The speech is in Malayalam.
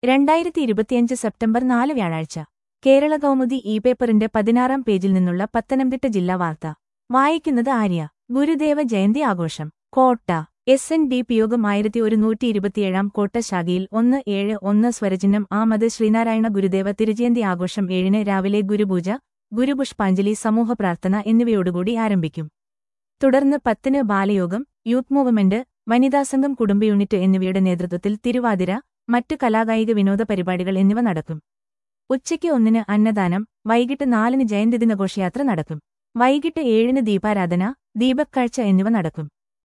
രണ്ടായിരത്തി ഇരുപത്തിയഞ്ച് സെപ്റ്റംബർ നാല് വ്യാഴാഴ്ച കേരള കൗമുദി ഇ പേപ്പറിന്റെ പതിനാറാം പേജിൽ നിന്നുള്ള പത്തനംതിട്ട ജില്ലാ വാർത്ത വായിക്കുന്നത് ആര്യ ഗുരുദേവ ജയന്തി ആഘോഷം കോട്ട എസ് എൻ ഡി പി യോഗം ആയിരത്തി ഒരുന്നൂറ്റി ഇരുപത്തിയേഴാം കോട്ട ശാഖയിൽ ഒന്ന് ഏഴ് ഒന്ന് സ്വരചിഹ്നം ആമത് ശ്രീനാരായണ ഗുരുദേവ തിരുജയന്തി ആഘോഷം ഏഴിന് രാവിലെ ഗുരുപൂജ ഗുരുപുഷ്പാഞ്ജലി സമൂഹ പ്രാർത്ഥന എന്നിവയോടുകൂടി ആരംഭിക്കും തുടർന്ന് പത്തിന് ബാലയോഗം യൂത്ത് മൂവ്മെന്റ് വനിതാസംഘം കുടുംബ യൂണിറ്റ് എന്നിവയുടെ നേതൃത്വത്തിൽ തിരുവാതിര മറ്റ് കലാകായിക വിനോദ പരിപാടികൾ എന്നിവ നടക്കും ഉച്ചയ്ക്ക് ഒന്നിന് അന്നദാനം വൈകിട്ട് നാലിന് ജയന്തിദിന ഘോഷയാത്ര നടക്കും വൈകിട്ട് ഏഴിന് ദീപാരാധന ദീപക്കാഴ്ച എന്നിവ നടക്കും